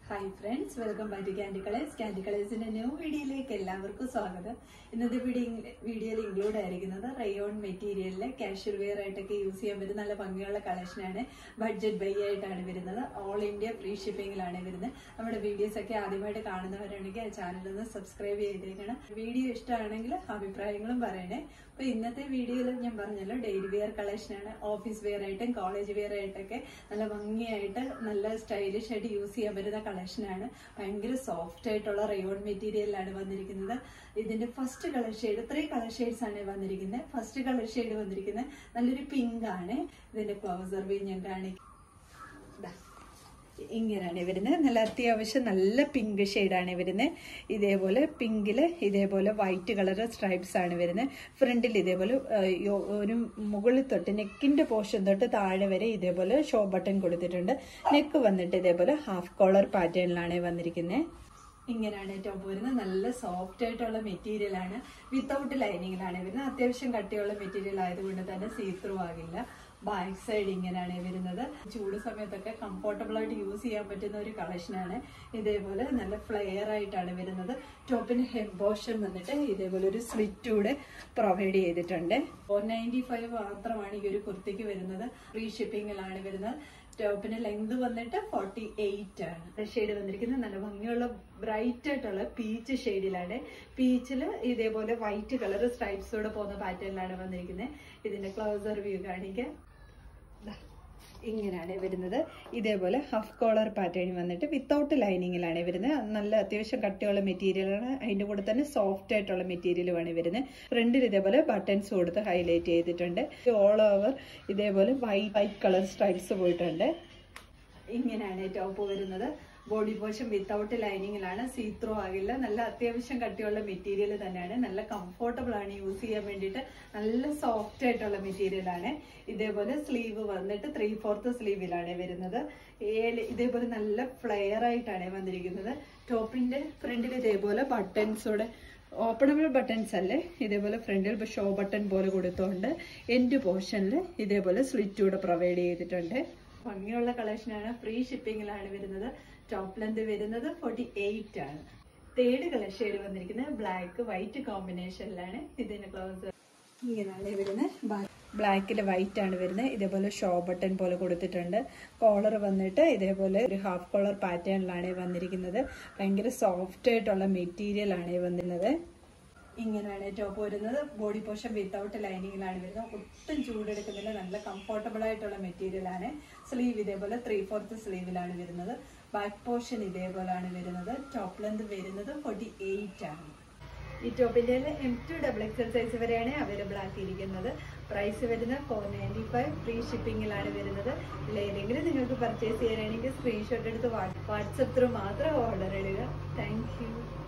Hi friends welcome back to candy colours ക്യാൻഡി കളേഴ്സിന്റെ new വീഡിയോയിലേക്ക് എല്ലാവർക്കും സ്വാഗതം ഇന്നത്തെ വീഡിയോ വീഡിയോയിൽ ഇൻക്ലൂഡ് ആയിരിക്കുന്നത് റയോൺ മെറ്റീരിയലിലെ കാഷ്വൽ വെയർ ആയിട്ടൊക്കെ യൂസ് ചെയ്യാൻ പറ്റുന്ന നല്ല ഭംഗിയുള്ള കളക്ഷനാണ് ബഡ്ജറ്റ് ബൈ ആയിട്ടാണ് വരുന്നത് ഓൾ ഇന്ത്യ ഫ്രീ ഷിപ്പിംഗിലാണ് വരുന്നത് നമ്മുടെ വീഡിയോസ് ഒക്കെ ആദ്യമായിട്ട് കാണുന്നവരാണെങ്കിൽ ആ ചാനൽ ഒന്ന് സബ്സ്ക്രൈബ് ചെയ്തേക്കണം വീഡിയോ ഇഷ്ടമാണെങ്കിൽ അഭിപ്രായങ്ങളും പറയണേ അപ്പൊ ഇന്നത്തെ വീഡിയോയിൽ ഞാൻ പറഞ്ഞല്ലോ ഡെയിലി വെയർ കളക്ഷനാണ് ഓഫീസ് വെയർ ആയിട്ടും കോളേജ് വെയർ ആയിട്ടൊക്കെ നല്ല ഭംഗിയായിട്ട് നല്ല സ്റ്റൈലിഷ് ആയിട്ട് യൂസ് ചെയ്യാൻ പറ്റുന്ന കളക്ഷനാണ് ഭയങ്കര സോഫ്റ്റ് ആയിട്ടുള്ള റയോൺ മെറ്റീരിയലാണ് വന്നിരിക്കുന്നത് ഇതിന്റെ first colour shade three colour shades ആണ് വന്നിരിക്കുന്നത് ഫസ്റ്റ് കളർ ഷെയ്ഡ് വന്നിരിക്കുന്നത് നല്ലൊരു പിങ്ക് ആണ് ഇതിന്റെ ക്ലോസർ വ്യൂ ഞാൻ കാണിക്കും ദാ. ഇങ്ങനെയാണ് വരുന്നത് നല്ല അത്യാവശ്യം നല്ല പിങ്ക് ഷെയ്ഡാണ് വരുന്നത് ഇതേപോലെ പിങ്കിൽ ഇതേപോലെ വൈറ്റ് കളർ സ്ട്രൈപ്സ് ആണ് വരുന്നത് ഫ്രണ്ടിൽ ഇതേപോലെ ആ, യോ- ഒരു മുകളിൽ തൊട്ട് നെക്കിന്റെ പോർഷൻ തൊട്ട് താഴെ വരെ ഇതേപോലെ ഷോ ബട്ടൺ കൊടുത്തിട്ടുണ്ട് നെക്ക് വന്നിട്ട് ഇതേപോലെ ഹാഫ് കോളർ പാറ്റേണിലാണ് വന്നിരിക്കുന്നത് ഇങ്ങനെയാണ് ടോപ്പ് വരുന്നത് നല്ല സോഫ്റ്റ് ആയിട്ടുള്ള മെറ്റീരിയൽ ആണ് വിത്തൗട്ട് ലൈനിങ്ങിലാണ് വരുന്നത് അത്യാവശ്യം കട്ടിയുള്ള മെറ്റീരിയൽ ആയതുകൊണ്ട് തന്നെ സീ ത്രൂ ആകില്ല ബാക്ക് സൈഡ് ഇങ്ങനെയാണ് വരുന്നത് ചൂട് സമയത്തൊക്കെ കംഫർട്ടബിൾ ആയിട്ട് യൂസ് ചെയ്യാൻ പറ്റുന്ന ഒരു കളക്ഷനാണ് ഇതേപോലെ നല്ല ഫ്ലെയർ ആയിട്ടാണ് വരുന്നത് ടോപ്പിന് ഹെഡ് പോർഷൻ വന്നിട്ട് ഇതേപോലെ ഒരു സ്ലിറ്റ് കൂടെ പ്രൊവൈഡ് ചെയ്തിട്ടുണ്ട് ഫോർ നയൻറ്റി ഫൈവ് മാത്രമാണ് ഈ ഒരു കുർത്തിക്ക് വരുന്നത് ഫ്രീ ഷിപ്പിംഗിലാണ് വരുന്നത് ടോപ്പിന് ലെങ്ത് വന്നിട്ട് ഫോർട്ടി എയ്റ്റ് ആണ് ഷെയ്ഡ് വന്നിരിക്കുന്നത് നല്ല ഭംഗിയുള്ള ബ്രൈറ്റ് ആയിട്ടുള്ള പീച്ച് ഷെയ്ഡിലാണ് പീച്ചിൽ ഇതേപോലെ വൈറ്റ് കളർ സ്ട്രൈപ്സോടെ പോകുന്ന പാറ്റേണിലാണ് വന്നിരിക്കുന്നത് ഇതിന്റെ ക്ലോസർ വ്യൂ കാണിക്കാം ദാ, ഇങ്ങനെയാണ് വരുന്നത് ഇതേപോലെ ഹഫ് കോളർ പാറ്റേൺ വന്നിട്ട് വിത്തൗട്ട് ലൈനിങ്ങിലാണ് വരുന്നത് നല്ല അത്യാവശ്യം കട്ടിയുള്ള മെറ്റീരിയലാണ് അതിന്റെ കൂടെ തന്നെ സോഫ്റ്റ് ആയിട്ടുള്ള മെറ്റീരിയലുമാണ് വരുന്നത് ഫ്രണ്ടിൽ ഇതേപോലെ ബട്ടൺസ് കൊടുത്ത് ഹൈലൈറ്റ് ചെയ്തിട്ടുണ്ട് ഓൾ ഓവർ ഇതേപോലെ വൈറ്റ് വൈറ്റ് കളർ സ്ട്രൈപ്സ് പോയിട്ടുണ്ട് ഇങ്ങനെയാണ് ടോപ്പ് വരുന്നത് ബോഡി പോഷൻ വിത്തൗട്ട് ലൈനിങ്ങിലാണ് സീ ത്രൂ ആകില്ല നല്ല അത്യാവശ്യം കട്ടിയുള്ള മെറ്റീരിയൽ തന്നെയാണ് നല്ല കംഫർട്ടബിൾ ആണ് യൂസ് ചെയ്യാൻ വേണ്ടിയിട്ട് നല്ല സോഫ്റ്റ് ആയിട്ടുള്ള മെറ്റീരിയൽ ആണ് ഇതേപോലെ സ്ലീവ് വന്നിട്ട് ത്രീ ഫോർത്ത് സ്ലീവിലാണ് വരുന്നത് ഏഴ് ഇതേപോലെ നല്ല ഫ്ലെയർ ആയിട്ടാണ് വന്നിരിക്കുന്നത് ടോപ്പിന്റെ ഫ്രണ്ടിൽ ഇതേപോലെ ബട്ടൺസോടെ ഓപ്പണബിൾ ബട്ടൺസ് അല്ലേ ഇതേപോലെ ഫ്രണ്ടിൽ ഷോ ബട്ടൺ പോലെ കൊടുത്തോണ്ട് എൻഡ് പോർഷനിൽ ഇതേപോലെ സ്ലിറ്റ് കൂടെ പ്രൊവൈഡ് ചെയ്തിട്ടുണ്ട് ഭംഗിയുള്ള കളക്ഷനാണ് ഫ്രീ ഷിപ്പിംഗിലാണ് വരുന്നത് ടോപ്പ് ലെന്ത് വരുന്നത് ഫോർട്ടി എയ്റ്റ് ആണ് തേർഡ് കളർ ഷെയ്ഡ് വന്നിരിക്കുന്നത് ബ്ലാക്ക് വൈറ്റ് കോമ്പിനേഷനിലാണ് ഇതിന്റെ ക്ലോസ് ഇങ്ങനെയാണ് വരുന്നത് ബ്ലാക്കിൽ വൈറ്റ് ആണ് വരുന്നത് ഇതേപോലെ ഷോ ബട്ടൺ പോലെ കൊടുത്തിട്ടുണ്ട് കോളർ വന്നിട്ട് ഇതേപോലെ ഒരു ഹാഫ് കോളർ പാറ്റേണിലാണ് വന്നിരിക്കുന്നത് ഭയങ്കര സോഫ്റ്റ് ആയിട്ടുള്ള മെറ്റീരിയൽ ആണ് വന്നിരുന്നത് ഇങ്ങനെയാണ് ടോപ്പ് വരുന്നത് ബോഡി പോഷൻ വിത്തൗട്ട് ലൈനിങ്ങിലാണ് വരുന്നത് ഒട്ടും ചൂടെടുക്കുന്നില്ല നല്ല കംഫർട്ടബിൾ ആയിട്ടുള്ള മെറ്റീരിയൽ ആണ് സ്ലീവ് ഇതേപോലെ ത്രീ ഫോർത്ത് സ്ലീവിലാണ് വരുന്നത് ബാക്ക് പോർഷൻ ഇതേപോലെയാണ് വരുന്നത് ടോപ്പ് ലെന്ത് വരുന്നത് ഫോർട്ടി എയ്റ്റ് ആണ് ഈ ടോപ്പിന്റെ M to double XL size വരെയാണ് അവൈലബിൾ ആക്കിയിരിക്കുന്നത് പ്രൈസ് വരുന്നത് ഫോർ നയൻറ്റി ഫൈവ് ഫ്രീ ഷിപ്പിംഗിലാണ് വരുന്നത് ഇല്ലെങ്കിൽ നിങ്ങൾക്ക് പർച്ചേസ് ചെയ്യാനാണെങ്കിൽ സ്ക്രീൻഷോട്ട് എടുത്ത് വാട്സപ്പ് ത്രൂ മാത്രം ഓർഡർ ഇടുക താങ്ക് യു